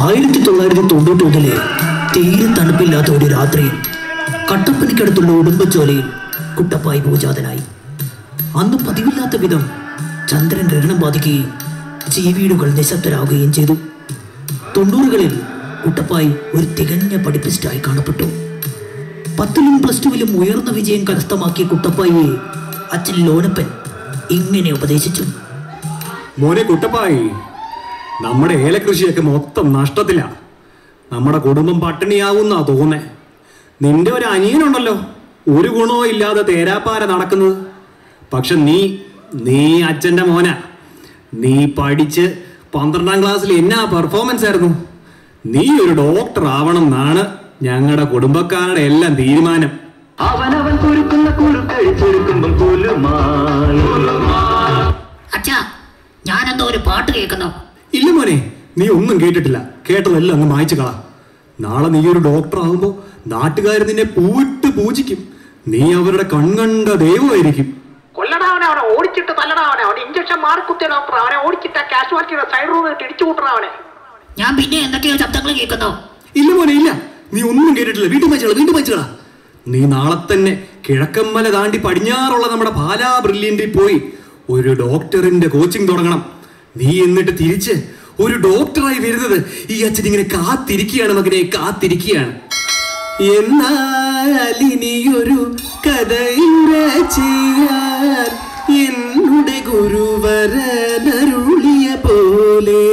ആയിരത്തി തൊള്ളായിരത്തി തൊണ്ണൂറ്റൊന്നിലെ തീരെ തണുപ്പില്ലാത്ത ഒരു രാത്രിയിൽ കട്ടപ്പനയ്ക്കടുത്തുള്ള ഉടുമ്പച്ചോലയിൽ കുട്ടപ്പായി ഭൂജാതനായി അന്ന് പതിവില്ലാത്ത വിധം ചന്ദ്രൻ ഗ്രഹണം ബാധിക്കുകയും ജീവിയുടുകൾ നിശബ്ദരാകുകയും ചെയ്തു തൊണ്ണൂറുകളിൽ കുട്ടപ്പായി ഒരു തികഞ്ഞ പഠിപ്പിസ്റ്റായി കാണപ്പെട്ടു പത്തിലും പ്ലസ് ടുവിലും ഉയർന്ന വിജയം കരസ്ഥമാക്കിയ കുട്ടപ്പായിയെ അച്ഛൻ ലോനപ്പൻ ഇങ്ങനെ ഉപദേശിച്ചു മോനെ കുട്ടപ്പായി നമ്മുടെ ഏലകൃഷിയൊക്കെ മൊത്തം നഷ്ടത്തില നമ്മുടെ കുടുംബം പട്ടിണിയാവുന്നാ തോന്നേ നിന്റെ ഒരു അനിയനുണ്ടല്ലോ ഒരു ഗുണവും ഇല്ലാതെ തേരാപ്പാര നടക്കുന്നത് പക്ഷെ നീ നീ അച്ഛൻ്റെ മോന നീ പഠിച്ച് പന്ത്രണ്ടാം ക്ലാസ്സിൽ എന്നാ പെർഫോമൻസ് ആയിരുന്നു നീ ഒരു ഡോക്ടർ ആവണം എന്നാണ് ഞങ്ങളുടെ കുടുംബക്കാരുടെ എല്ലാം തീരുമാനം അവനവൻ കുരുക്കുന്ന കുരുക്കഴിച്ചൊരുക്കുമ്പം കുലുമായി അച്ഛാ ഞാനെന്തോ ഒരു പാട്ട് കേൾക്കുന്നു ഇല്ല മോനെ നീ ഒന്നും കേട്ടിട്ടില്ല കേട്ടതെല്ലാം അങ്ങ് മായച്ചു കളാ നാളെ നീ ഒരു ഡോക്ടർ ആകുമ്പോ നാട്ടുകാർ നിന്നെ പൂവിട്ട് പൂജിക്കും നീ അവരുടെ കൺകണ്ട ദൈവമായിരിക്കും കൊല്ലടാ അവനെ അവനെ ഓടിച്ചിട്ട് തല്ലടാ അവനെ അവനെ ഇഞ്ചക്ഷൻ മാറി കുത്തിയ ഡോക്ടർ അവനെ ഓടിച്ചിട്ട് കാഷ്വാലിറ്റിയുടെ സൈഡ് റൂമിൽ ഇടിച്ചു കൂട്ടണ അവനെ ഞാൻ പിന്നെ എന്തൊക്കെയോ ശബ്ദങ്ങൾ കേൾക്കുന്നു ഇല്ല മോനെ ഇല്ല നീ ഒന്നും കേട്ടിട്ടില്ല വീണ്ടും വായിച്ചോളാം വീണ്ടും വായിച്ചോളാ നീ നാളെ തന്നെ കിഴക്കമ്മല താണ്ടി പടിഞ്ഞാറുള്ള നമ്മുടെ പാലാ ബ്രില്യന്റിൽ പോയി ഒരു ഡോക്ടറിന്റെ കോച്ചിങ് തുടങ്ങണം നീ എന്നിട്ട് തിരിച്ച് ഒരു ഡോക്ടറായി വരുന്നത് ഈ അച്ഛൻ ഇങ്ങനെ കാത്തിരിക്കുകയാണ് മകനെ കാത്തിരിക്കുകയാണ് എന്നാൽ ഇനിയൊരു കഥയില്ല ചെയ്യാൻ എന്നുടെ ഗുരുവരനരുളിയ പോലെ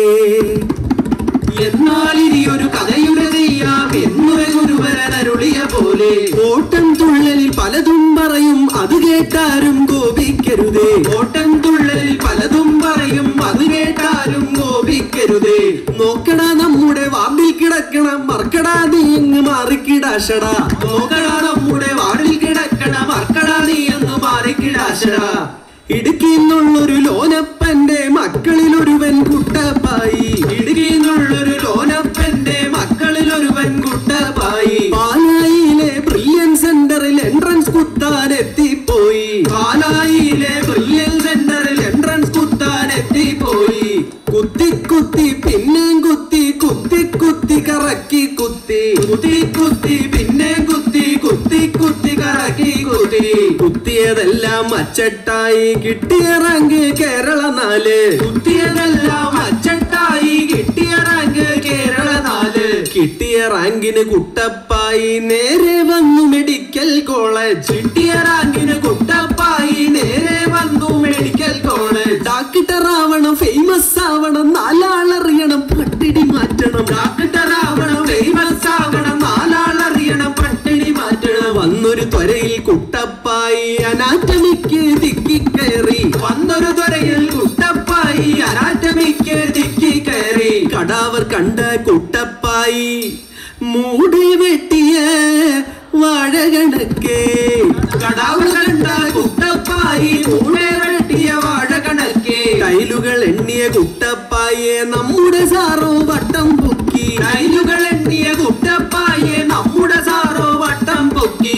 എന്നാൽ ഇനിയൊരു കഥയുടെ ചെയ്യാം എന്നുടെ ഗുരുവരനരുളിയ പോലെ ഓട്ടം തുള്ളലിൽ പലതും പറയും അത് കേട്ടാരും കോപിക്കരുതേ ഓട്ടം തുള്ളലിൽ പലതും പറയും അത് കേട്ടാരും കോപിക്കരുതേ നോക്കടാ നമ്മുടെ വാർഡിൽ കിടക്കണം മറക്കടാ നീ അങ്ങ് മാറിക്കിടാശടാ നോക്കടാ നമ്മുടെ വാർഡിൽ കിടക്കണം മറക്കടാ നീ അങ്ങ് മാറിക്കിടാശടാ ഇടുക്കിന്നുള്ളൊരു ലോനപ്പന്റെ മക്കളിൽ ഒരുവൻ കുട്ടപ്പായി ഇടുക്കിന്നുള്ളൊരു ലോനപ്പന്റെ മക്കളിൽ ഒരുവൻ കുട്ടപ്പായി പാലായിലെ ബ്രില്യൻ സെന്ററിൽ എൻട്രൻസ് കുത്താൻ എത്തിപ്പോയി പാലായിലെ ബ്രില്യൻ സെന്ററിൽ എൻട്രൻസ് കുത്താൻ എത്തിപ്പോയി കുത്തി കുത്തി പിന്നെയും കുത്തി കുത്തി കുത്തി കറക്കി കുത്തി കുത്തി കുത്തി പിന്നെ കുത്തി കുത്തി കുത്തി കറക്കി കുത്തി കുത്തിയതെല്ലാം അച്ചട്ടായി കിട്ടിയ റാങ്ക് കേരള നാല് കുത്തിയതെല്ലാം അച്ചട്ടായി കിട്ടിയ റാങ്ക് കേരള നാല് കിട്ടിയ റാങ്കിന് കുട്ടപ്പായി നേരെ വന്നു മെഡിക്കൽ കോളേജ് കിട്ടിയ റാങ്കിന് കുട്ടപ്പായി നേരെ വന്നു മെഡിക്കൽ കോളേജ് ഡാക്ടർ ആവണം ഫേമസ് ആവണം നാലാളറിയണം പട്ടിണി മാറ്റണം ഡാക്ടർ ആവണം ഫേമസ് ആവണം നാലാളറിയണം പട്ടിണി മാറ്റണം വന്നൊരു ത്വരയിൽ കുട്ടപ്പായി അനാറ്റമിക്ക് ദിക്കി കയറി വന്നൊരു ത്വരയിൽ കുട്ടപ്പായി അനാറ്റമിക്ക് ദിക്കി കയറി കടാവർ കണ്ട കുട്ടപ്പായി മൂടി വെട്ടിയ വാഴ കണക്കേ കടാവർ കണ്ട കുട്ടപ്പായി മൂടെ വെട്ടിയ വാഴ കണക്കേ ടൈലുകൾ എണ്ണിയ കുട്ടപ്പായെ നമ്മുടെ സാറോ വട്ടം പൊക്കി ടൈലുകൾ എണ്ണിയ കുട്ടപ്പായെ നമ്മുടെ സാറോ വട്ടം പൊക്കി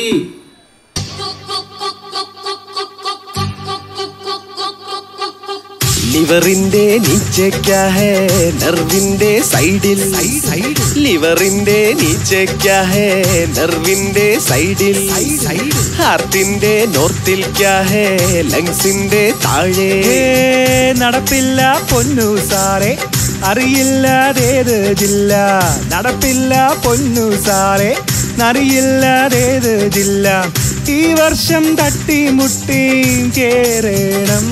ലിവറിന്റെ നീച്ചയ്ക്കാ ഹേ നെർവിന്റെ സൈഡിൽ ലിവറിന്റെ നീച്ചയ്ക്കാ ഹേ നെർവിന്റെ സൈഡിൽ ഹാർട്ടിന്റെ നോർത്തിൽ ക്യാ ഹേ ലങ്സിന്റെ താഴെ നടപ്പില്ല പൊന്നു സാറേ അറിയില്ലാതേത് ജില്ല നടപ്പില്ല പൊന്നു സാറേ അറിയില്ലാതേത് ജില്ല ഈ വർഷം തട്ടിമുട്ടി കേറണം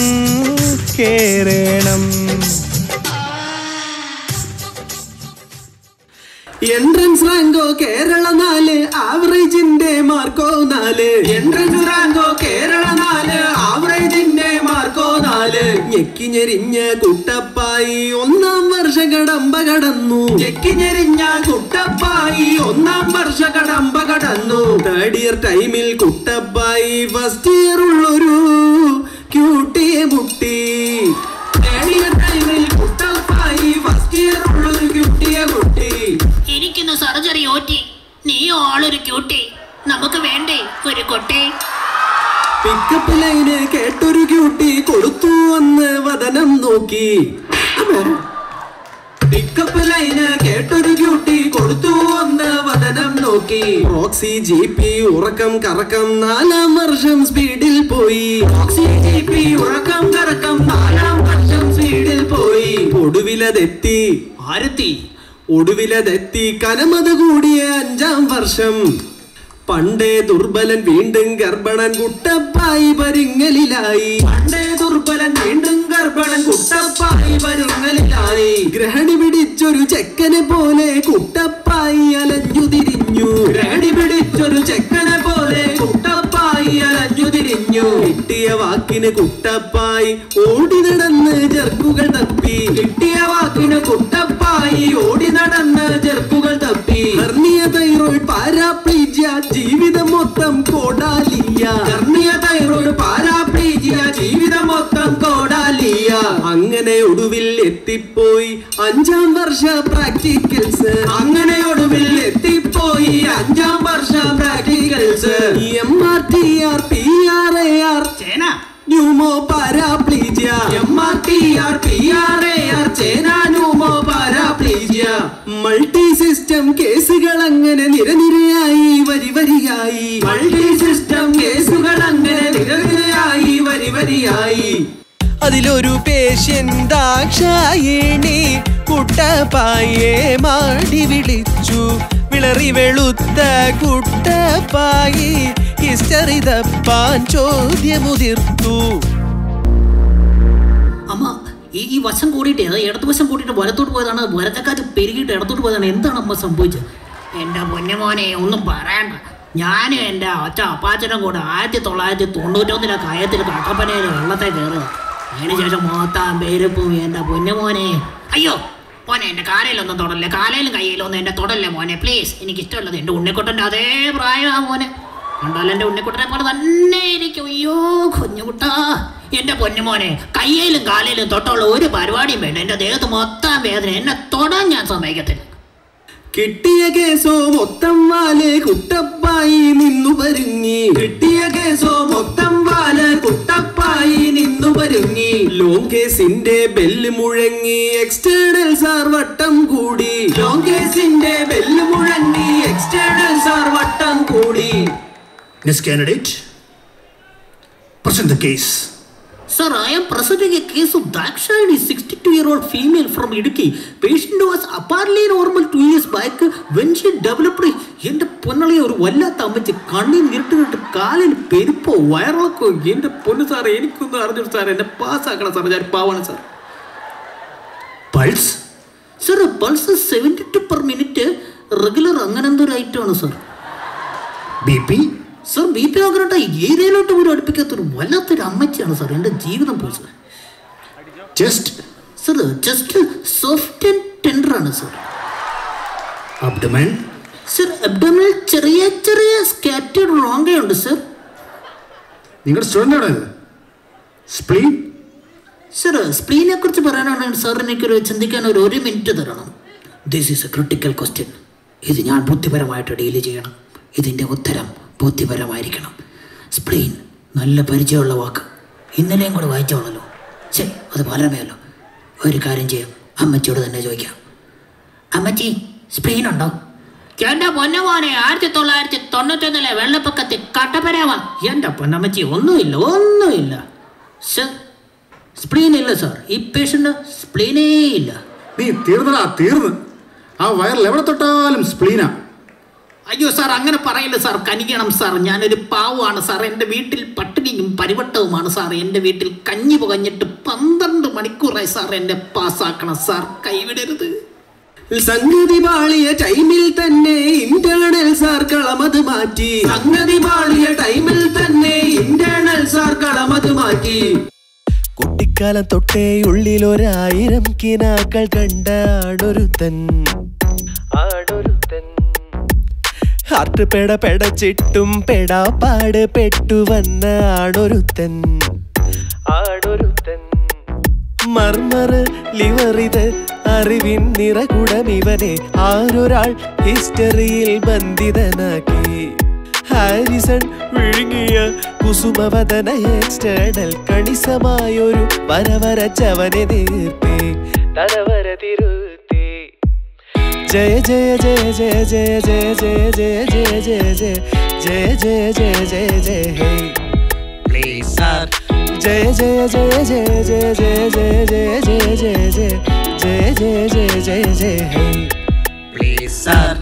കേറണം എൻട്രൻസ് റാങ്കോ കേരള നാല് ആവറേജിന്റെ മാർക്കോ നാല് എൻട്രൻസ് റാങ്കോ കേരള നാല് ആവറേജിന്റെ മാർക്കോ നാല് ഞെക്കി ഞെരിഞ്ഞ കുട്ടപ്പായി ഒന്നാം വർഷ കടമ്പ കടന്നു ഞെക്കി ഞെരിഞ്ഞ കുട്ടപ്പായി ഒന്നാം വർഷ കടമ്പ കടന്നു തേർഡ് ഇയർ ടൈമിൽ കുട്ടപ്പായി ഫസ്റ്റ് ഇയർ ഉള്ളൊരു ക്യൂട്ടിയെ മുട്ടി തേർഡ് ഇയർ ടൈമിൽ കുട്ടപ്പായി ഫസ്റ്റ് ഇയർ ഉള്ളൊരു ക്യൂട്ടിയെ മുട്ടി എനിക്കിന്ന് സർജറി ഓറ്റി നീയോ ആളൊരു ക്യൂട്ടി നമുക്ക് വേണ്ടേ ഒരു കൊട്ടേ പിക്കപ്പ് ലൈന് കേട്ടൊരു ക്യൂട്ടി കൊടുത്തു വന്ന് വദനം നോക്കി അമ്മേ. പിക്കപ്പ് ലൈന് കേട്ടൊരു ക്യൂട്ടി കൊടുത്തു ഒന്ന് വദനം നോക്കി റോക്സി ജി പി ഉറക്കം കറക്കം നാലാം വർഷം സ്പീഡിൽ പോയി റോക്സി ജി പി ഉറക്കം കറക്കം നാലാം വർഷം സ്പീഡിൽ പോയി ഒടുവിലതെത്തി ആരെത്തി ഒടുവിലതെത്തി കനമത് കൂടിയ അഞ്ചാം വർഷം പണ്ടേ ദുർബലൻ വീണ്ടും ഗർഭണൻ കുട്ടപ്പായി പരിങ്ങലിലായി പണ്ടേ ദുർബലൻ വീണ്ടും ഗർഭണൻ കുട്ടപ്പായി പരിങ്ങലിലായി ഗ്രഹണി പിടിച്ചൊരു ചെക്കനെ പോലെ കുട്ടപ്പായി അലഞ്ഞു തിരിഞ്ഞു ഗ്രഹണി പിടിച്ചൊരു ചെക്കനെ പോലെ കുട്ടപ്പായി അലഞ്ഞു തിരിഞ്ഞു കിട്ടിയ വാക്കിന് കുട്ടപ്പായി ഓടി നടന്ന് ചെറുക്കുകൾ തപ്പി കിട്ടിയ വാക്കിന് കുട്ടപ്പായി ഓടി നടന്ന് ചെറുക്കുകൾ തപ്പി ഹെർണിയ തൈറോയിഡ് പാരാപ്ലീജിയ ജീവിതം മൊത്തം കോടാലിയ ഹെർണിയ തൈറോയിഡ് പാരാപ്ലീജിയ ജീവിതം മൊത്തം കോടാലിയ അങ്ങനെ ഒടുവിൽ എത്തിപ്പോയി അഞ്ചാം വർഷ പ്രാക്ടിക്കൽസ് അങ്ങനെ ഒടുവിൽ എത്തിപ്പോയി അഞ്ചാം വർഷ practicals M R T R P R A R ചേന pneumo paraplegia M R T R P R A R ചേന ന്യൂമോ പാരാപ്ലീജിയ മൾട്ടി സിസ്റ്റം കേസുകൾ അങ്ങനെ നിരനിരയായി വരി വരിയായി മൾട്ടി സിസ്റ്റം കേസുകൾ അങ്ങനെ നിരനിരയായി വരി വരിയായി അതിലൊരു പേഷ്യൻ ദാക്ഷായിണി കുട്ടപ്പായെ മാടി വിളിച്ചു വിളറി വെളുത്ത കുട്ടപ്പായി ഹിസ്റ്ററി തപ്പാൻ ചോദ്യമുതിർത്തു അമ്മ ഈ ഈ വശം കൂടിയിട്ട് അത് ഇടതുവശം കൂട്ടിയിട്ട് വലത്തോട്ട് പോയതാണ് വലത്തക്കാറ്റ് പെരുകിയിട്ട് ഇടത്തോട്ട് പോയതാണ് എന്താണ് അമ്മ സംഭവിച്ചത് എൻ്റെ പൊന്നുമോനെ ഒന്നും പറയണ്ട ഞാനും എൻ്റെ ഒറ്റ അപ്പാച്ചനും കൂടെ ആയിരത്തി തൊള്ളായിരത്തി തൊണ്ണൂറ്റൊന്നിലെ കയത്തിൽ കട്ടപ്പനയിൽ വെള്ളത്തെ കയറുക അതിനുശേഷം മൊത്തം പേരിപ്പും എൻ്റെ പൊന്നുമോനെ അയ്യോ മോനെ എൻ്റെ കാലയിലൊന്നും തൊടല്ലേ കാലയിലും കയ്യിലൊന്നും എൻ്റെ തൊടല്ലേ മോനെ പ്ലീസ് എനിക്ക് ഇഷ്ടമുള്ളത് എൻ്റെ ഉണ്ണിക്കുട്ടൻ്റെ അതേ പ്രായമാ മോനെ കണ്ടാൽ എൻ്റെ ഉണ്ണിക്കുട്ടനെ പോലെ തന്നെ ഇരിക്കും അയ്യോ കുഞ്ഞുകുട്ടാ എൻ്റെ പൊന്നുമോനെ കയ്യിലും കാലിലും തൊട്ടുള്ള ഒരു പരിപാടിയും വേണ്ട എൻ്റെ ദേഹത്ത് മൊത്തം വേദന എന്നെ തൊടാൻ ഞാൻ സമ്മതിക്കത്തില്ല കിട്ടിയ കേസോ മൊത്തം വാല് കുട്ടപ്പായി നിന്നു പരുങ്ങി കിട്ടിയ കേസോ മൊത്തം വാല് കുട്ടപ്പായി നിന്നു പരുങ്ങി ലോങ് കേസിന്റെ ബെല്ല് മുഴങ്ങി എക്സ്റ്റേണൽ സാർ വട്ടം കൂടി ലോങ് കേസിന്റെ ബെല്ല് മുഴങ്ങി എക്സ്റ്റേണൽ സാർ വട്ടം കൂടി Next candidate. Present the case. Sir, I am presenting a case of Dakshayani, 62-year-old female from Idukki. Patient was apparently normal two years back when she developed എന്റെ പൊന്നളി ഒരു വല്ലാത്ത അമ്മച്ച് കണ്ണിൽ ഇരുട്ടിട്ട് കാലിൽ പെരുപ്പോ വയറിളക്കോ എന്റെ പൊന്നു സാറേ എനിക്കൊന്നും അറിഞ്ഞിട്ട് സാർ എന്നെ പാസ്സാക്കണം സാർ ഞാൻ പാവാണ് sir Pulse. Sir pulse seventy two per minute regular അങ്ങനെ എന്തോ ഒരു ഐറ്റമാണ് sir BP. Sir B P ആഗ്രട്ട ഏരിയയിലോട്ട് പോലും അടുപ്പിക്കാത്തൊരു വല്ലാത്തൊരു അമ്മച്ചിയാണ് സാർ എൻ്റെ ജീവിതം പോയി sir Chest. Sir just soft and tender ആണ് സാർ Abdomen. സർ അബ്ഡമിൽ ചെറിയ ചെറിയ സ്കാറ്റേഡ് റോങ്കയുണ്ട് സർ നിങ്ങളുടെ സ്റ്റുഡൻ്റ് ആണോ ഇത് സ്പ്ലീൻ സർ സ്പ്ലീനെ കുറിച്ച് പറയാനാണ് സാർ എനിക്കൊരു ചിന്തിക്കാൻ ഒരു ഒരു മിനിറ്റ് തരണം this is a critical question ഇത് ഞാൻ ബുദ്ധിപരമായിട്ട് ഡീൽ ചെയ്യണം ഇതിൻ്റെ ഉത്തരം ബുദ്ധിപരമായിരിക്കണം സ്പ്ലീൻ നല്ല പരിചയമുള്ള വാക്ക് ഇന്നലെയും കൂടെ വായിച്ചോളല്ലോ ശരി അത് പലമേയല്ലോ ഒരു കാര്യം ചെയ്യാം അമ്മച്ചിയോട് തന്നെ ചോദിക്കാം അമ്മച്ചി സ്പ്ലീൻ ഉണ്ടോ എന്റെ പൊന്നമോനെ ആയിരത്തി തൊള്ളായിരത്തി തൊണ്ണൂറ്റൊന്നിലെ വെള്ളപ്പൊക്കത്തിൽ കട്ടപ്പനാമ എന്റെ പൊന്നമ്മച്ചി ഒന്നുമില്ല ഒന്നുമില്ല സർ സ്പ്ലീൻ ഇല്ല സാർ ഈ പേഷ്യന്റ് സ്പ്ലീനേ ഇല്ല നീ തീർന്നടാ തീർന്ന് ആ വയറിൽ എവിടെ തൊട്ടാലും സ്പ്ലീനാ അയ്യോ സാർ അങ്ങനെ പറയില്ല സാർ കനിക്കണം സാർ ഞാനൊരു പാവമാണ് സാർ എൻ്റെ വീട്ടിൽ പട്ടിണിയും പരിവട്ടവുമാണ് സാർ എൻ്റെ വീട്ടിൽ കഞ്ഞി പുകഞ്ഞിട്ട് പന്ത്രണ്ട് മണിക്കൂറായി സാർ എന്നെ പാസ്സാക്കണം സാർ കൈവിടരുത് സംഗതി പാളിയ ടൈമിൽ തന്നെ ഇന്റേണൽ സാർ കളമത് മാറ്റി സംഗതി പാളിയ ടൈമിൽ തന്നെ ഇന്റേണൽ സാർ കളമത് മാറ്റി കുട്ടിക്കാലം തൊട്ടേ ഉള്ളിലൊരായിരം കിനാക്കൾ കണ്ട ആടൊരുത്തൻ ആടൊരുത്തൻ ഹാർട്ട് പെട പെടച്ചിട്ടും പെടാപ്പാട് പെട്ടുവന്ന ആടൊരുത്തൻ ആടൊരുത്തൻ മർമർ ലിവറിത് അറിവിൻ നിറകുടം ഇവനെ ആരൊരാൾ ഹിസ്റ്ററിയിൽ ബന്ധിതനാക്കി ഹാരിസൺ വിഴുങ്ങിയ കുസുമവദന എക്സ്റ്റേണൽ കണിസമായൊരു വരവരച്ചവനെ നിർത്തി തലവര തിരുത്തി ജയ ജയ ജയ ജയ ജയ ജയ ജയ ജയ ജയ ജയ ജയ ജയ ജയ ജയ ജയ ഹേ പ്ലീസ് സാർ ജയ ജയ ജയ ജയ ജയ ജയ ജയ ജയ ജയ ജയ ജയ ജയ ജയ ജയ ജയ ഹേ പ്ലീസ് സാർ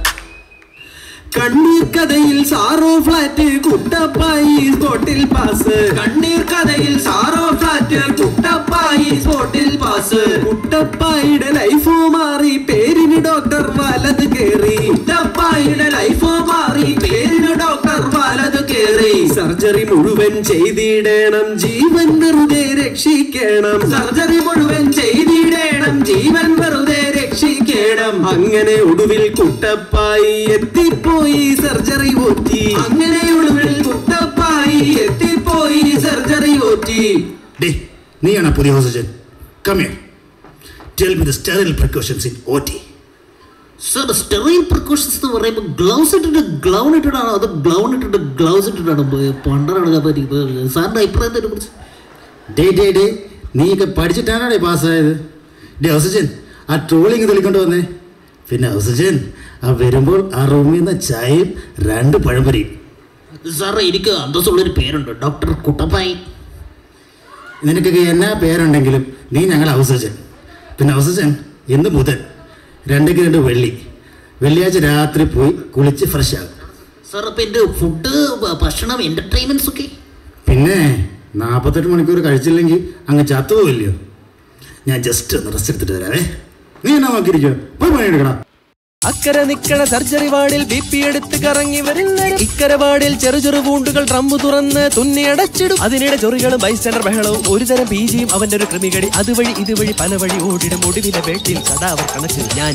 കണ്ണീർ കഥയിൽ സാറോ ഫ്ലാറ്റ് കുട്ടപ്പായി സ്പോട്ടിൽ പാസ് കണ്ണീർ കഥയിൽ സാറോ ഫ്ലാറ്റ് കുട്ടപ്പായി സ്പോട്ടിൽ പാസ് കുട്ടപ്പായുടെ ലൈഫോ മാറി പേരിന് ഡോക്ടർ വലത് കേറി കുട്ടപ്പായുടെ ലൈഫോ മാറി പേരിന് ഡോക്ടർ വലത് കേറി സർജറി മുഴുവൻ ചെയ്തിടണം ജീവൻ വെറുതെ രക്ഷിക്കണം സർജറി മുഴുവൻ ചെയ്തിടണം ജീവൻ വെറുതെ രക്ഷിക്കണം അങ്ങനെ ഒടുവിൽ കുട്ടപ്പായി എത്തിപ്പോയി സർജറി ഓറ്റി അങ്ങനെ ഒടുവിൽ കുട്ടപ്പായി എത്തിപ്പോയി സർജറി ഓറ്റി ഡേ നീയാണ് പുതിയ ഹോസ്റ്റൻ കമ്മിയർ tell me the sterile precautions in O T sir sterile precautions എന്ന് പറയുമ്പോൾ ഗ്ലൗസ് ഇട്ടിട്ട് ഗ്ലൗൺ ഇട്ടിട്ടാണോ അത് ഗ്ലൗൺ ഇട്ടിട്ട് ഗ്ലൗസ് ഇട്ടിട്ടാണോ പണ്ടാണ് പറ്റി സാറിൻ്റെ അഭിപ്രായത്തെ കുറിച്ച് ഡേ ഡേ ഡേ നീയൊക്കെ പഠിച്ചിട്ടാണോ പാസ്സായത് ഡേ ഹൗസജൻ ആ ട്രോളിങ് തെളിക്കൊണ്ട് വന്നേ പിന്നെ ഹൗസജൻ ആ വരുമ്പോൾ ആ റൂമിൽ നിന്ന് ചായയും രണ്ട് പഴംപരിയും സാറേ എനിക്ക് അന്തസ്സുള്ളൊരു പേരുണ്ട് ഡോക്ടർ കുട്ടപ്പായി നിനക്കൊക്കെ എന്നാ പേരുണ്ടെങ്കിലും നീ ഞങ്ങൾ ഹൗസജൻ പിന്നെ ഹൗസജൻ ഇന്ന് ബുധൻ രണ്ടേക്ക് രണ്ട് വെള്ളി വെള്ളിയാഴ്ച രാത്രി പോയി കുളിച്ച് ഫ്രഷ് ആകും സാർ അപ്പം എൻ്റെ ഫുഡ് ഭക്ഷണം എൻ്റർടൈൻമെൻറ്റ്സ് ഒക്കെ പിന്നെ നാൽപ്പത്തെട്ട് മണിക്കൂർ കഴിച്ചില്ലെങ്കിൽ അങ്ങ് ചത്തുപോയില്ലയോ ഞാൻ ജസ്റ്റ് ഒന്ന് റെസ്റ്റ് എടുത്തിട്ട് വരാവേ നീ എന്നാ നോക്കിയിരിക്കോ പോയി പണിയെടുക്കണം അക്കരെ നിക്കണ സർജറി വാർഡിൽ ബി പി എടുത്ത് കറങ്ങി വരുന്ന ഇക്കര വാർഡിൽ ചെറു ചെറു വൂണ്ടുകൾ ഡ്രമ്മ് തുറന്ന് തുന്നി അടച്ചിടും അതിനിടെ ചൊറികളും ബൈസ്റ്റൻഡർ ബഹളവും ഒരുതരം ബീജിയും അവന്റെ ഒരു ക്രിമികടി അതുവഴി ഇതുവഴി പല വഴി ഓടിടും ഒടുവിലെ വേട്ടിൽ കടാവർ കണച്ചു ഞാൻ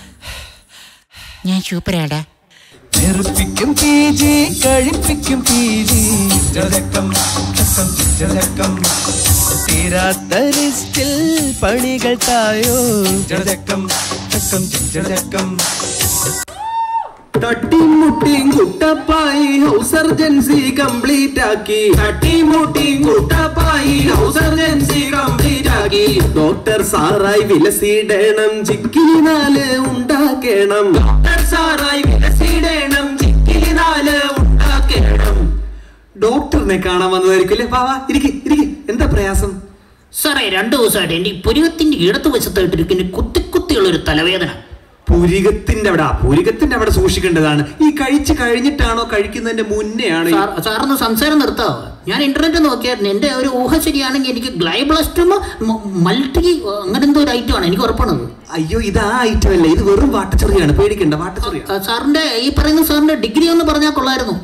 ഞാൻ സൂപ്പറാടാ തെറുപ്പിക്കും പി ജി കഴിപ്പിക്കും പി ജി തീരാത്ത ലിസ്റ്റിൽ പണികൾ തായോ തട്ടിമുട്ടിയും കുട്ടപ്പായി ഹൗസ് സർജൻസി കംപ്ലീറ്റ് ആക്കി തട്ടിമുട്ടിയും കുട്ടപ്പായി ഹൗസ് സർജൻസി കംപ്ലീറ്റ് ആക്കി ഡോക്ടർ സാറായി വിലസിടണം ചിക്കിലി നാല് ഉണ്ടാക്കണം ഡോക്ടർ സാറായി വിലസിടണം ചിക്കിലി നാല് ഉണ്ടാക്കണം ഡോക്ടറിനെ കാണാൻ വന്നതായിരിക്കും അല്ലേ വാ വാ ഇരിക്ക് ഇരിക്ക് എന്താ പ്രയാസം സാറേ രണ്ട് ദിവസമായിട്ട് എൻ്റെ ഈ പുരുവത്തിൻ്റെ ഇടത്ത് വശത്തായിട്ടിരിക്കുന്ന കുത്തി കുത്തിയുള്ളൊരു തലവേദന പുരികത്തിന്റെ അവിടെ ആ, പുരികത്തിന്റെ അവിടെ സൂക്ഷിക്കേണ്ടതാണ് ഈ കഴിച്ച് കഴിഞ്ഞിട്ടാണോ കഴിക്കുന്നതിന്റെ മുന്നേ ആണ് സാർ സാറിന് സംസാരം നിർത്താവോ ഞാൻ ഇന്റർനെറ്റ് നോക്കിയായിരുന്നു എൻ്റെ ഒരു ഊഹ ശരിയാണെങ്കിൽ എനിക്ക് ഗ്ലൈബ്ലാസ്റ്റമോ മൾട്ടി അങ്ങനെ എന്തോ ഒരു ഐറ്റമാണ് എനിക്ക് ഉറപ്പാണത് അയ്യോ ഇത് ആ ഐറ്റം അല്ല ഇത് വെറും വാട്ടച്ചൊറിയാണ് പേടിക്കണ്ട വാട്ടച്ചൊറിയ ആ, സാറിന്റെ ഈ പറയുന്ന സാറിന്റെ ഡിഗ്രി ഒന്ന് പറഞ്ഞാൽ കൊള്ളായിരുന്നു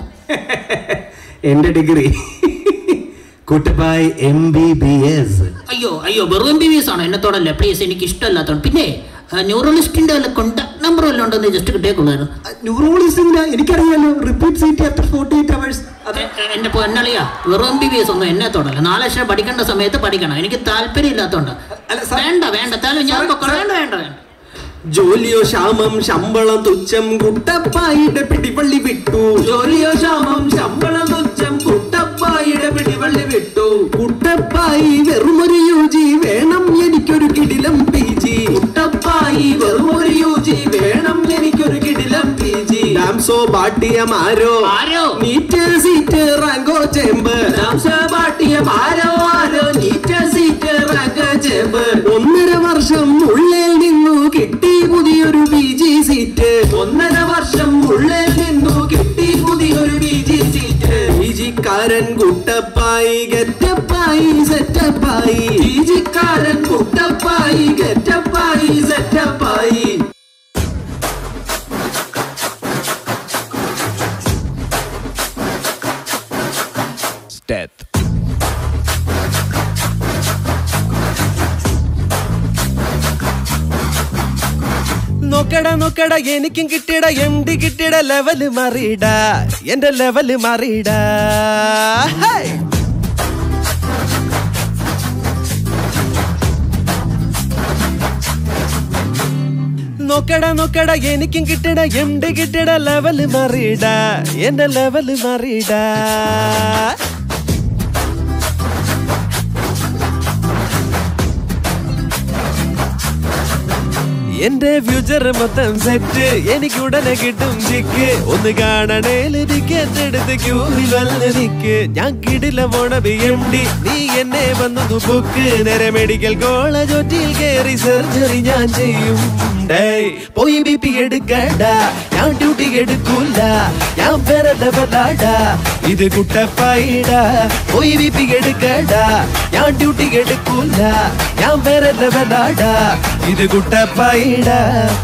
എന്റെ ഡിഗ്രി കുട്ടപ്പായി എം ബി ബി എസ് അയ്യോ അയ്യോ വെറും എം ബി ബി എസ് ആണോ എന്നെ തൊടല്ലേ പ്ലീസ് എനിക്ക് ഇഷ്ടമല്ലാത്തതാണ് പിന്നെ ന്യൂറോളിസ്റ്റിന്റെ വല്ല കോണ്ടാക്ട് നമ്പർ വല്ലതും ഉണ്ടെന്ന് ജസ്റ്റ് കിട്ടിയേക്കുള്ളായിരുന്നു ന്യൂറോളിസിന്റെ എനിക്കറിയാലോ repeat seat after forty eight hours അതെ എ- എ- എന്റെ പൊന്നളിയാ വെറും എം ബി ബി എസ് ഒന്നും എന്നെ തൊടല്ല നാല് ലക്ഷം പഠിക്കേണ്ട സമയത്ത് പഠിക്കണം എനിക്ക് താല്പര്യം ഇല്ലാത്തോണ്ട് അല്ല, സാർ- വേണ്ട വേണ്ട താല്പര്യം ഞാൻ സാർ- പൊക്കോളാം. വേണ്ട വേണ്ട വേണ്ട ജോലിയോ ക്ഷാമം ശമ്പളം തുച്ഛം കുട്ടപ്പായുടെ പിടിവള്ളി വിട്ടു ജോലിയോ ക്ഷാമം ശമ്പളം തുച്ഛം കുട്ടപ്പായുടെ പിടിവള്ളി വിട്ടു കുട്ടപ്പായി വെറുമൊരു യു ജി വേണം എനിക്കൊരു കിടിലം പി ജി കുട്ടപ്പായി വെറുമൊരു യു ജി വേണം എനിക്കൊരു കിടിലം പി ജി ഡാംസോ ബാട്ടിയം ആരോ ആരോ? നീറ്റ് സീറ്റ് റാങ്കോ ചേമ്പ് ഡാംസോ ബാട്ടിയം ആരോ ആരോ നീറ്റ് സീറ്റ് റാങ്കോ ചേമ്പ് ഒന്നര വർഷം ഉള്ളിൽ നിന്നു കിട്ടി പുതിയൊരു പി ജി സീറ്റ് ഒന്നര വർഷം ഉള്ളിൽ നിന്നു കിട്ടി പുതിയൊരു പി ജി സീറ്റ് പി ജിക്കാരൻ കുട്ടപ്പായി ഗെറ്റപ്പായി സെറ്റപ്പായി പി ജിക്കാരൻ കുട്ടപ്പായി ഗെറ്റപ്പായി സെറ്റപ്പായി death. നോക്കട നോക്കട എനിക്കും കിട്ടിട എം ഡി കിട്ടിട ലെവല് മാറിയിട എന്റെ ലെവല് മാറിയിട ഹൈ! നോക്കട നോക്കട എനിക്കും കിട്ടിട എം ഡി കിട്ടിട ലെവല് മാറിയിട എന്റെ ലെവല് മാറിയിട എന്റെ ഫ്യൂച്ചർ മൊത്തം സെറ്റ് എനിക്ക് ഉടനെ കിട്ടും ചിക്ക് ഒന്ന് കാണണേല് ടിക്കറ്റ് എടുത്ത് ക്യൂവിൽ വന്ന് നിക്ക് ഞാൻ കിടില പോണ ബി എം ഡി നീ എന്നെ വന്നു ബുക്ക് നേരെ മെഡിക്കൽ കോളേജ് ഒറ്റിയിൽ കയറി സർജറി ഞാൻ ചെയ്യും ഡേയ്, പോയി ബി പി എടുക്കടാ ഞാൻ ഡ്യൂട്ടി എടുക്കൂല ഞാൻ വേറെ ലെവലാടാ ഇത് കുട്ടപ്പായിടാ പോയി ബി പി എടുക്കടാ ഞാൻ ഡ്യൂട്ടി എടുക്കൂല ഞാൻ വേറെ ലെവലാടാ ഇത് കുട്ടപ്പായിടാ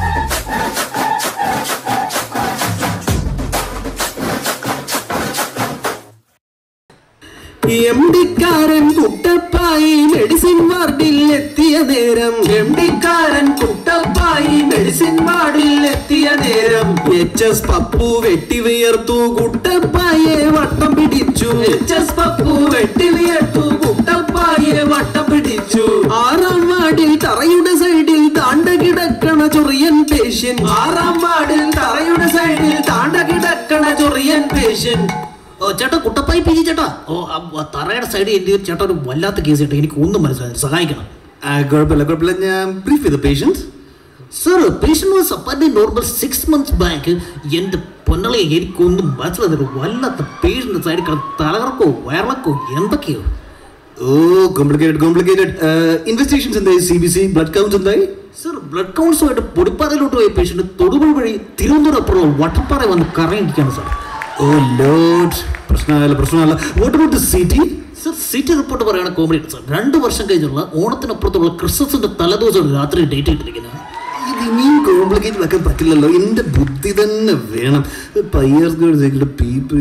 എം ഡിക്കാരൻ കുട്ടപ്പായി മെഡിസിൻ വാർഡിൽ എത്തിയ നേരം എം ഡിക്കാരൻ കുട്ടപ്പായി മെഡിസിൻ വാർഡിൽ എത്തിയ നേരം എച്ച് എസ് പപ്പു വെട്ടി വിയർത്തു കുട്ടപ്പായെ വട്ടം പിടിച്ചു എച്ച് എസ് പപ്പു വെട്ടി വിയർത്തു കുട്ടപ്പായെ വട്ടം പിടിച്ചു ആറാം വാർഡിൽ തറയുടെ സൈഡിൽ താണ്ട കിടക്കണ ചൊറിയൻ പേഷ്യൻ ആറാം വാർഡിൽ തറയുടെ സൈഡിൽ താണ്ട കിടക്കണ ചൊറിയൻ പേഷ്യൻ ഓ ചേട്ടാ കുട്ടപ്പായി പി ജി ചേട്ടാ ഓ ആ, ആ തറയുടെ സൈഡിൽ എൻ്റെ ചേട്ടാ ഒരു വല്ലാത്ത കേസ് ചേട്ടാ എനിക്ക് ഒന്നും മനസ്സിലായി സഹായിക്കണം ആ, കുഴപ്പമില്ല കുഴപ്പമില്ല ഞാൻ ബ്രീഫ് ചെയ്ത patients sir patient was apparently normal six months back എൻ്റെ പൊന്നളെ എനിക്കൊന്നും മനസ്സിലായി വല്ലാത്ത പേഷ്യൻ്റെ സൈഡിൽ കിടന്ന് തലകറക്കോ വയറിളക്കോ എന്തൊക്കെയോ ഓ കോംപ്ലിക്കേറ്റഡ് കോംപ്ലിക്കേറ്റഡ് ഇൻവെസ്റ്റിഗേഷൻസ് എന്തായി C B C blood counts എന്തായി സർ ബ്ലഡ് കൗൺസുമായിട്ട് പൊടിപ്പാറയിലോട്ട് പോയ പേഷ്യൻ്റ് തൊടുപുഴ വഴി തിരുവനന്തപുരം അപ്പുറം വട്ടപ്പാറ വന്ന് കറങ്ങിയിരിക്കുകയാണ് സാർ ഓ ലോഡ് പ്രശ്നമല്ല പ്രശ്നമല്ല what about C T sir CT report പറയുകയാണ് കോമഡി സാർ രണ്ട് വർഷം കഴിഞ്ഞുള്ള ഓണത്തിനപ്പുറത്തുള്ള ക്രിസ്മസിന്റെ തലേദിവസം രാത്രി ഡേറ്റ് ഇട്ടിരിക്കുന്നത് ഇത് ഇനിയും കോംപ്ലിക്കേറ്റഡ് ആക്കാൻ പറ്റില്ലല്ലോ എന്റെ ബുദ്ധി തന്നെ വേണം പയ്യർസ് പീപ്പിൾ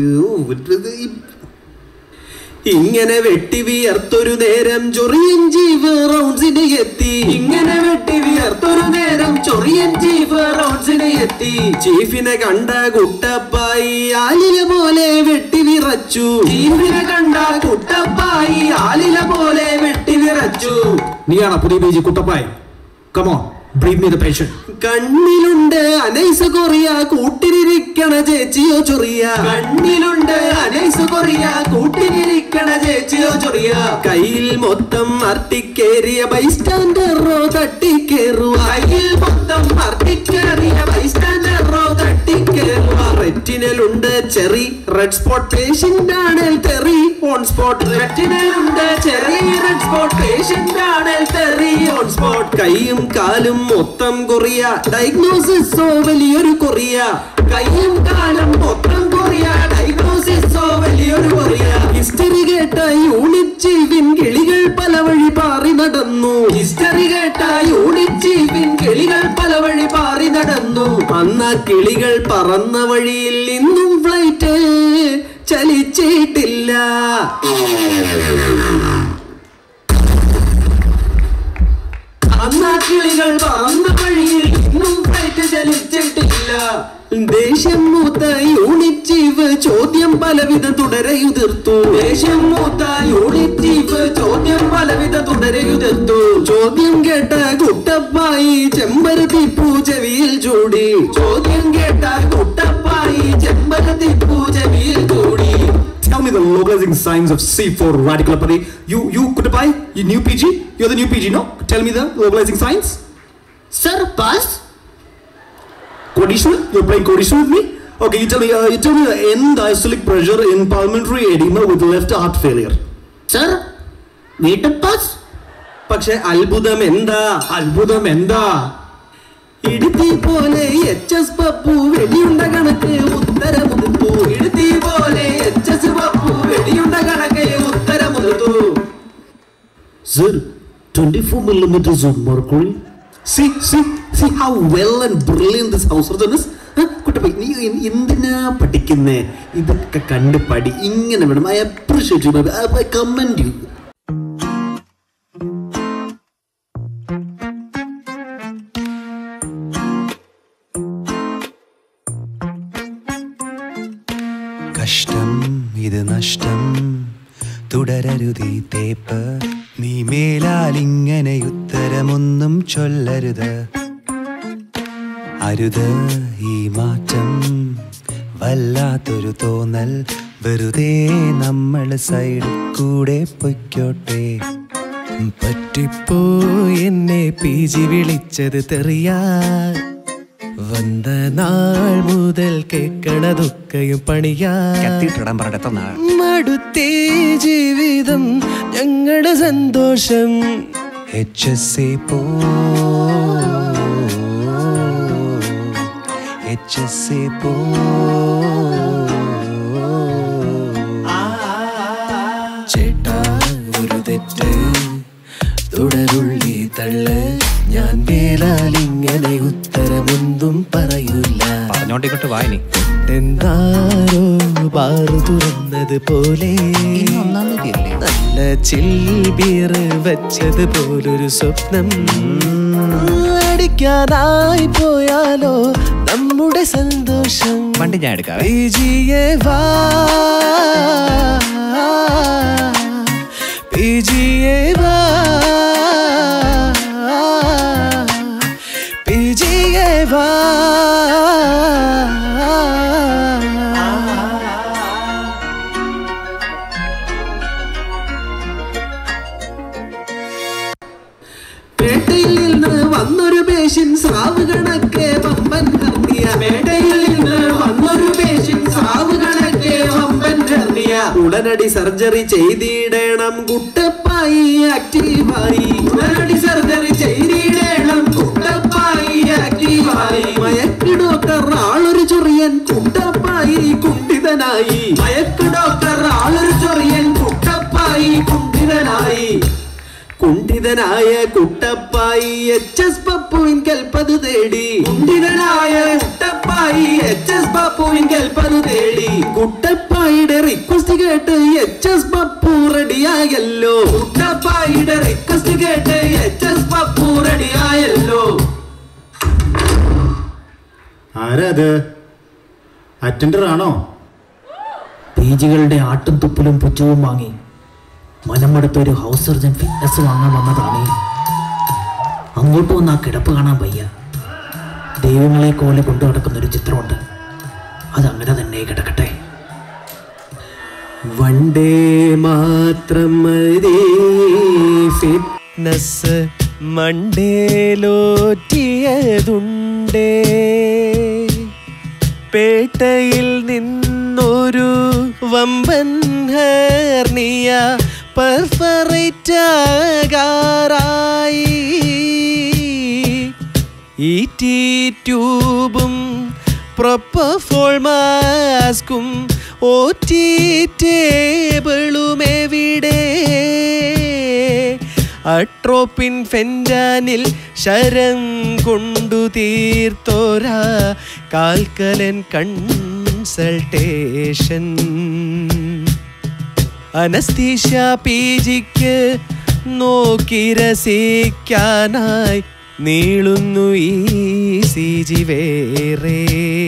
ഇങ്ങനെ വെട്ടി വിയർത്തൊരു നേരം ചൊറിയൻ ജീവ് റൗണ്ട്സിന് എത്തി ഇങ്ങനെ വെട്ടി വിയർത്തൊരു നേരം ചൊറിയൻ ജീവ് റൗണ്ട്സിന് എത്തി ചീഫിനെ കണ്ട കുട്ടപ്പായി ആലില പോലെ വെട്ടി വിറച്ചു ചീഫിനെ കണ്ട കുട്ടപ്പായി ആലില പോലെ വെട്ടി വിറച്ചു നീയാണോ പുതിയ പേജ് കുട്ടപ്പായി come on brief me the patient കണ്ണിലുണ്ട് അനൈസ കൊറിയ കൂട്ടിരിക്കണ ചേച്ചിയോ ചൊറിയ കണ്ണിലുണ്ട് അനൈസ കൊറിയ കൂട്ടിരിക്കണ ചേച്ചിയോ ചൊറിയ കയ്യിൽ മൊത്തം അർട്ടിക്കേറിയ ബൈസ്റ്റാൻഡറോ തട്ടിക്കേറുക കയ്യിൽ മൊത്തം അർട്ടിക്കേറിയ ബൈസ്റ്റാൻഡറോ തട്ടിക്കേറുക റെറ്റിനലുണ്ട് ചെറി റെഡ് സ്പോട്ട് പേഷ്യന്റ് ആണ് തെറി ഓൺ സ്പോട്ട് റെറ്റിനലുണ്ട് ചെറി റെഡ് സ്പോട്ട് പേഷ്യന്റ് ആണ് തെറി ഓൺ സ്പോട്ട് കൈയും കാലും മൊത്തം കൊറിയ ഡയഗ്നോസിസോ വലിയൊരു കൊറിയ കൈയും കാലും മൊത്തം കൊറിയ ഡയഗ്നോസിസോ വലിയൊരു കൊറിയ ഹിസ്റ്ററി കേട്ട യൂണിറ്റ് ചീഫിൻ കിളികൾ പല വഴി പാറി നടന്നു ഹിസ്റ്ററി കേട്ട യൂണിറ്റ് ചീഫിൻ കിളികൾ പല വഴി പാറി നടന്നു അന്ന് ആ കിളികൾ പറന്ന വഴിയിൽ ഇന്നും ഫ്ലൈറ്റ് ചലിച്ചിട്ടില്ല അന്നാ കിളികൾ പറന്ന വഴിയിൽ ഇന്നും ഫ്ലൈറ്റ് ചലിച്ചിട്ടില്ല ദേഷ്യം മൂത്ത യൂണിറ്റ് ചീഫ് ചോദ്യം പലവിധ തുടരെയുതിർത്തു ദേഷ്യം മൂത്ത യൂണിറ്റ് ചീഫ് ചോദ്യം പലവിധ തുടരെയുതിർത്തു ചോദ്യം കേട്ട കുട്ടപ്പായി ചെമ്പരത്തി പൂ ചെവിയിൽ ചൂടി ചോദ്യം കേട്ട കുട്ടപ്പായി ചെമ്പരത്തി പൂ ചെവിയിൽ ചൂടി Tell me the localizing signs of C4 radiculopathy. You, you Kuttapai, you new PG? You're the new PG, no? Tell me the localizing signs. Sir pass Codishwal, you're playing Codishwal with me? Okay, you tell me, uh, you tell me the end diastolic pressure in pulmonary edema with left heart failure. Sir വീട്ടിൽ pass പക്ഷെ അത്ഭുതം എന്താ അത്ഭുതം എന്താ ഇടുത്തി പോലെ H S Pappu വെടിയുണ്ട കണക്ക് ഉത്തരമുതുത്തു ഇടുത്തി പോലെ എച്ച് എസ് പപ്പു വെടിയുണ്ട കണക്ക് ഉത്തരമുതുത്തു Sir, 24 millimeters of mercury. See, see, see how well and brilliant this house surgeon is. കുട്ടപ്പ നീ എ- എന്തിനാ പഠിക്കുന്നേ ഇതൊക്കെ കണ്ട് പഠി ഇങ്ങനെ വേണം I appreciate you I commend you കഷ്ടം ഇത് നഷ്ടം തുടരരുതീ തേപ്പ് നീ മേലാൽ ഇങ്ങനെ ഉത്തരമൊന്നും ചൊല്ലരുത് അരുത് ഈ മാറ്റം വല്ലാത്തൊരു തോന്നൽ വെറുതെ നമ്മൾ സൈഡ് കൂടെ പൊയ്ക്കോട്ടെ പറ്റിപ്പോ എന്നെ പി ജി വിളിച്ചത് തെറിയാ വന്ന നാൾ മുതൽ കേക്കണതൊക്കെയും പണിയാ കത്തിയിട്ടിടാൻ പറഞ്ഞിട്ട് എത്ര നാൾ മടുത്തേ ജീവിതം ഞങ്ങളുടെ സന്തോഷം എച്ച് എസ് എ പോ എച്ച് എസ് എ പോ ചേട്ടാ ഒരു തെറ്റ് തുടരുള്ളി തള്ള് ഞാൻ വേലാലിങ്ങനെ ഉത്തരമൊന്നും പറയൂല പറഞ്ഞോണ്ടിങ്ങോട്ട് വായനി എന്താരോ ബാറ് തുറന്നത് പോലെ ഒന്നാം തീയതി അല്ലേ നല്ല ചിൽബീർ വെച്ചത് പോലൊരു സ്വപ്നം അടിക്കാനായി പോയാലോ നമ്മുടെ സന്തോഷം വണ്ടി ഞാൻ എടുക്കാവേ പിജിയെ വാ പിജിയെ വാ പിജിയെ വാ പേട്ടയിൽ നിന്ന് വന്നൊരു പേഷ്യൻ സ്രാവ് കണക്കെ വമ്പൻ ഹർണിയ പേട്ടയിൽ നിന്ന് വന്നൊരു പേഷ്യൻ സ്രാവ് കണക്കെ വമ്പൻ ഹർണിയ ഉടനടി സർജറി ചെയ്തിടണം കുട്ടപ്പായി ആക്റ്റീവായി ഉടനടി സർജറി ചെയ്തിടണം കുട്ടപ്പായി ആക്റ്റീവായി മയക്ക് ഡോക്ടർ ആളൊരു ചൊറിയൻ കുട്ടപ്പായി കുണ്ഠിതനായി മയക്ക് ഡോക്ടർ ആളൊരു ചൊറിയൻ കുട്ടപ്പായി കുണ്ഠിതനായി കുണ്ഠിതനായ കുട്ടപ്പായി എച്ച് എസ് പപ്പുവിൻ കൽപ്പത് തേടി കുണ്ഠിതനായ കുട്ടപ്പായി എച്ച് എസ് പപ്പുവിൻ കൽപ്പത് തേടി കുട്ടപ്പായിയുടെ റിക്വസ്റ്റ് കേട്ട് എച്ച് എസ് പപ്പു റെഡിയായല്ലോ കുട്ടപ്പായിയുടെ റിക്വസ്റ്റ് കേട്ട് എച്ച് എസ് പപ്പു റെഡിയായല്ലോ ആരാ അത് അറ്റൻഡർ ആണോ പി ജികളുടെ ആട്ടും തുപ്പലും പുച്ഛവും വാങ്ങി മനമടുത്ത ഒരു ഹൗസ് സർജൻ ഫിറ്റ്നസ് വാങ്ങാൻ വന്നതാണ് അങ്ങോട്ട് വന്ന് ആ കിടപ്പ് കാണാൻ വയ്യ ദൈവങ്ങളെ പോലെ കൊണ്ടു നടക്കുന്ന ഒരു ചിത്രമുണ്ട് അതങ്ങനെ തന്നെ കിടക്കട്ടെ വണ്ടേ മാത്രം മതി ഫിറ്റ്നസ് മണ്ടേലോറ്റിയതുണ്ടേ പേട്ടയിൽ നിന്നൊരു വമ്പൻ ഹേർണിയ പെർഫറേറ്റ് ആകാറായി ഈ ടീ ട്യൂബും പ്രൊപ്പഫോൾ മാസ്കും ഓ ടി ടേബിളും എവിടെ അട്രോപ്പിൻ ഫെൻജാനിൽ ശരം കൊണ്ടു തീർത്തോരാ കാൽക്കലൻ കൺസൾട്ടേഷൻ അനസ്തീഷ പി ജിക്ക് നോക്കി രസിക്കാനായി നീളുന്നു ഈ സി ജി വേറെ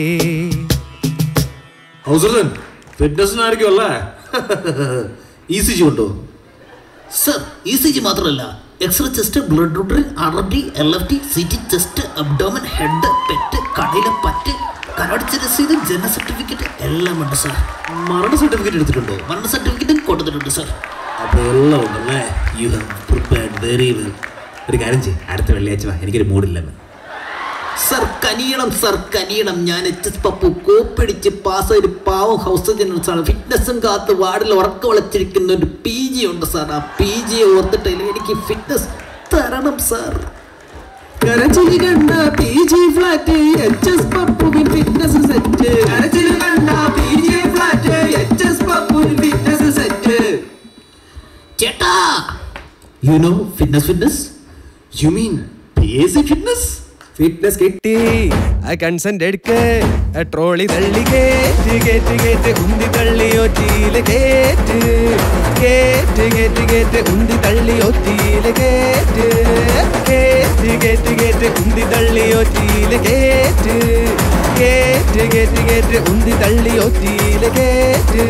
ഹൗസർജൻ ഫിറ്റ്നസിനായിരിക്കും അല്ലേ ഇ സി ജി ഉണ്ടോ സർ ഇ സി ജി മാത്രമല്ല x ray chest blood drill R F T L F T C T chest abdomen head PET കടയിലെ പറ്റ് കരടിച്ച രസീത് ജനന സർട്ടിഫിക്കറ്റ് എല്ലാം ഉണ്ട് സർ മരണ സർട്ടിഫിക്കറ്റ് എടുത്തിട്ടുണ്ടോ മരണ സർട്ടിഫിക്കറ്റും കൊടുത്തിട്ടുണ്ട് സർ അപ്പോൾ എല്ലാം ഉണ്ടല്ലേ you have prepared very well ഒരു കാര്യം ചെയ്യും അടുത്ത വെള്ളിയാഴ്ച വാ എനിക്കൊരു മൂഡില്ലെന്ന് സർ കനിയണം സർ കനിയണം ഞാൻ എച്ച് എസ് പപ്പു കോപ്പടിച്ച് പാസ്സായൊരു പാവം ഹൗസ് ജനറൽസാണ് ഫിറ്റ്നസും കാത്ത് വാർഡിൽ ഉറക്ക വളച്ചിരിക്കുന്ന ഒരു പി ജി ഉണ്ട് സാർ ആ പി ജിയെ ഓർത്തിട്ടില്ല എനിക്ക് ഫിറ്റ്നസ് തരണം സാർ കരച്ചിൽ കണ്ട P G flat H S പപ്പുവിൻ ഫിറ്റ്നസ് സെറ്റ് കരച്ചിൽ കണ്ട P G flat H S പപ്പുവിൻ ഫിറ്റ്നസ് സെറ്റ് ചേട്ടാ you know fitness fitness you mean P A C fitness fitness കിട്ടി ആ കൺസെന്റ് എടുക്ക് ആ ട്രോളി തള്ളി കേറ്റ് കേറ്റ് കേറ്റ് ഉന്തി തള്ളി ഒറ്റിയില് കേറ്റ് കേറ്റ് കേറ്റ് കേറ്റ് ഉന്തി തള്ളി ഒറ്റിയില് കേറ്റ് കേറ്റ് കേറ്റ് കേറ്റ് ഉന്തി തള്ളി ഒറ്റിയില് കേറ്റ് കേറ്റ് കേറ്റ് കേറ്റ് ഉന്തി തള്ളി ഒറ്റിയില് കേറ്റ്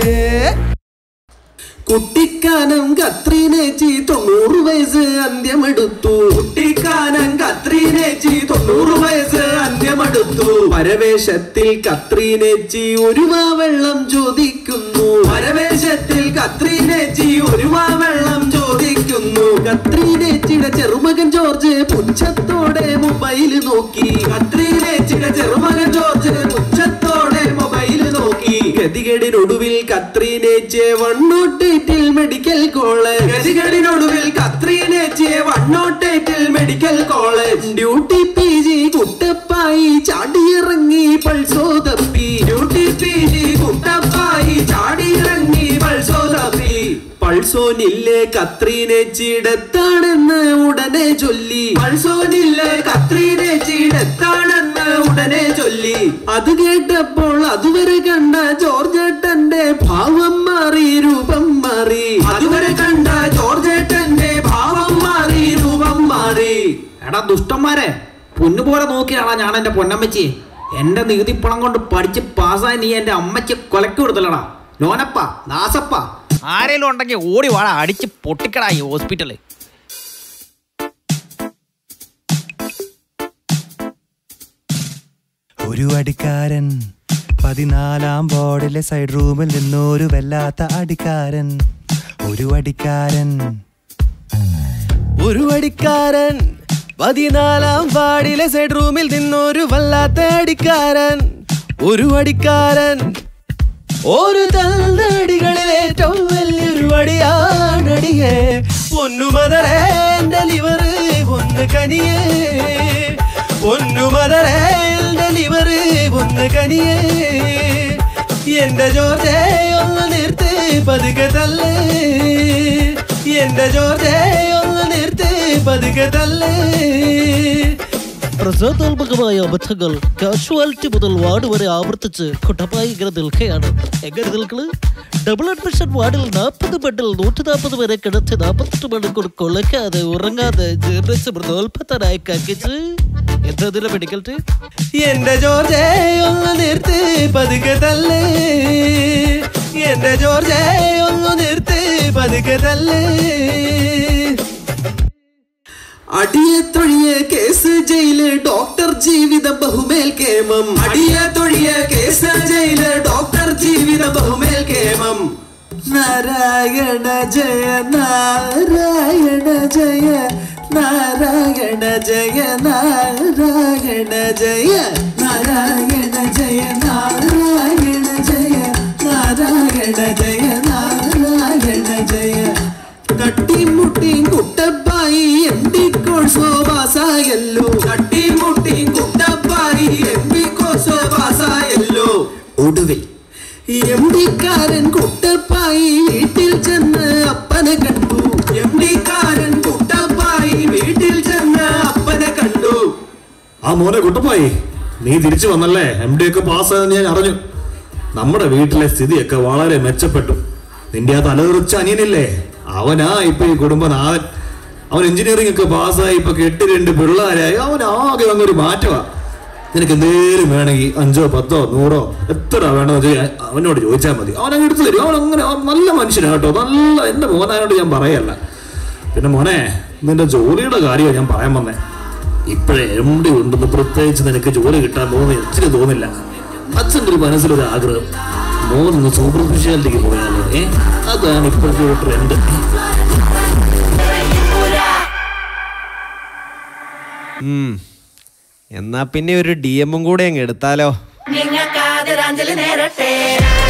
കുട്ടിക്കാനം കത്രീനേച്ചി തൊണ്ണൂറ് വയസ്സ് അന്ത്യമെടുത്തു കുട്ടിക്കാനം കത്രീനേച്ചി തൊണ്ണൂറ് വയസ്സ് അന്ത്യമെടുത്തു പരവേശത്തിൽ കത്രീനേച്ചി ഒരു വാ വെള്ളം ചോദിക്കുന്നു പരവേശത്തിൽ കത്രീനേച്ചി ഒരു വാ വെള്ളം ചോദിക്കുന്നു കത്രീനേച്ചിയുടെ ചെറുമകൻ ജോർജ് പുച്ഛത്തോടെ മൊബൈൽ നോക്കി കത്രീനേച്ചിയുടെ ചെറുമകൻ ജോർജ് പുച്ഛത്തോടെ മൊബൈൽ നോക്കി ഗതികേടിനൊടുവിൽ കത്രീനേച്ച് വണ്ണോട്ടേറ്റിൽ മെഡിക്കൽ കോളേജ് ഗതികേടിനൊടുവിൽ കത്രീനേച്ച് വണ്ണോട്ടേറ്റിൽ medical college duty P G Kuttappayi ചാടിയിറങ്ങി പൾസോ തപ്പി ഡ്യൂട്ടി പി ജി കുട്ടപ്പായി ചാടിയിറങ്ങി പൾസോ തപ്പി പൾസോനില്ലേ കത്രീനേച്ചിടത്താണെന്ന് ഉടനെ ചൊല്ലി പൾസോനില്ലേ കത്രീനേച്ചിടത്താണെന്ന് ഉടനെ ചൊല്ലി അത് കേട്ടപ്പോൾ അതുവരെ കണ്ട ജോർജേട്ടന്റെ ഭാവം മാറി രൂപം മാറി അതുവരെ കണ്ട ജോർജേട്ടന്റെ ഭാവം മാറി രൂപം മാറി എടാ ദുഷ്ടന്മാരെ പൊന്നുപോലെ നോക്കിയാണോ ഞാൻ എന്റെ പൊന്നമ്മച്ചി എന്റെ നികുതിപ്പണം കൊണ്ട് പഠിച്ച് പാസ്സായി നീ എന്റെ അമ്മയ്ക്ക് കൊലക്ക് കൊടുത്തല്ലടാ നോനപ്പ ദാസപ്പ ആരെങ്കിലും ഉണ്ടെങ്കിൽ ഓടി വാടാ അടിച്ച് പൊട്ടിക്കടാ ഈ ഹോസ്പിറ്റല് ഒരു അടിക്കാരൻ പതിനാലാം ബോർഡിലെ സൈഡ് റൂമിൽ നിന്നൊരു വല്ലാത്ത അടിക്കാരൻ ഒരു അടിക്കാരൻ ഒരു അടിക്കാരൻ പതിനാലാം വാർഡിലെ സൈഡ് റൂമിൽ നിന്നൊരു വല്ലാത്ത അടിക്കാരൻ ഒരു അടിക്കാരൻ ഒരു തള്ളടികളിൽ ഏറ്റവും വലിയൊരു അടിയാണടിയേ പൊന്നുമതറേ എന്റെ ലിവറ് ഒന്ന് കനിയേ പൊന്നുമതറേ എന്റെ ലിവറ് ഒന്ന് കനിയേ എന്റെ ജോർജെ ഒന്ന് നിർത്ത് പതുക്കെ തള്ളേ എന്റെ ജോർജെ ഒന്ന് നിർത്ത് പതുക്കെ തള്ളേ പ്രസാദാത്മകമായ അബദ്ധങ്ങൾ കാഷ്വാലിറ്റി മുതൽ വാർഡ് വരെ ആവർത്തിച്ച് കുട്ടപ്പായി ഇങ്ങനെ നിൽക്കുകയാണ് എങ്ങനെ നിൽക്കണ് ഡബിൾ അഡ്മിഷൻ വാർഡിൽ നാൽപ്പത് ബെഡിൽ നൂറ്റി നാൽപ്പത് പേരെ കിടത്തി നാൽപ്പത്തെട്ട് മണിക്കൂർ കൊള്ളക്കാതെ ഉറങ്ങാതെ ജീർണിച്ച് മൃതോൽപ്പത്തനായി കക്കിച്ച് എന്താ ഇതിന്റെ മെഡിക്കൽ ടീം എന്റെ ജോർജെ ഒന്ന് നിർത്ത് പതുക്കെ തള്ളേ എന്റെ ജോർജെ ഒന്ന് നിർത്ത് പതുക്കെ തള്ളേ അടിയെ തൊഴിയ കേസ് ജയില് ഡോക്ടർ ജീവിത ബഹുമേൽ കേമം അടിയെ തൊഴിയ കേസ് ജയില് ഡോക്ടർ ജീവിത ബഹുമേൽ കേമം നാരായണ ജയ നാരായണ ജയ നാരായണ ജയ നാരായണ ജയ നാരായണ ജയ നാരായണ ജയ നാരായണ ജയ നാരായണ ജയ തട്ടിമുട്ടിയും കുട്ടപ്പായി എം ഡി കോഴ്സോ പാസ്സായല്ലോ തട്ടിമുട്ടിയും കുട്ടപ്പായി എം ഡി കോഴ്സോ പാസ്സായല്ലോ ഒടുവിൽ എം ഡിക്കാരൻ കുട്ടപ്പായി വീട്ടിൽ ചെന്ന് അപ്പനെ കണ്ടു എം ഡിക്കാരൻ കുട്ടപ്പായി വീട്ടിൽ ചെന്ന് അപ്പനെ കണ്ടു ആ മോനെ കുട്ടപ്പായി നീ തിരിച്ചു വന്നല്ലേ എം ഡി ഒക്കെ പാസ്സായെന്ന് ഞാൻ അറിഞ്ഞു നമ്മുടെ വീട്ടിലെ സ്ഥിതിയൊക്കെ വളരെ മെച്ചപ്പെട്ടു നിന്റെ ആ തലതെറിച്ച അനിയനില്ലേ അവനാ ഇപ്പൊ ഈ കുടുംബനാഥൻ അവൻ എഞ്ചിനീയറിംഗ് ഒക്കെ പാസ്സായി ഇപ്പൊ കെട്ടി രണ്ട് പിള്ളേരായി അവൻ ആകെ വന്നൊരു മാറ്റമാ നിനക്ക് എന്തേലും വേണമെങ്കിൽ അഞ്ചോ പത്തോ നൂറോ എത്ര വേണമെന്ന് വെച്ചാൽ അവനോട് ചോദിച്ചാൽ മതി അവൻ അങ്ങ് എടുത്തു തരും അവൻ അങ്ങനെ അവൻ നല്ല മനുഷ്യനാണ് കേട്ടോ നല്ല എന്റെ മോനായോട് ഞാൻ പറയല്ല പിന്നെ മോനെ നിന്റെ ജോലിയുടെ കാര്യമാണ് ഞാൻ പറയാൻ വന്നേ ഇപ്പോഴേ എം ഡി ഉണ്ടെന്ന് പ്രത്യേകിച്ച് നിനക്ക് ജോലി കിട്ടാൻ പോകുന്ന ഇച്ചിരി തോന്നില്ല അച്ഛൻ്റെ ഒരു മനസ്സിലൊരു ആഗ്രഹം മോനൊന്ന് സൂപ്പർ സ്പെഷ്യാലിറ്റിക്ക് പോയാലോ ഏ അതാണ് ഇപ്പോഴത്തെ ഒരു ട്രെൻഡ് ഉം. എന്നാ പിന്നെ ഒരു ഡി എമ്മും കൂടെ അങ്ങ് എടുത്താലോ നിങ്ങൾക്കാതൊരഞ്ജലി നേരട്ടെ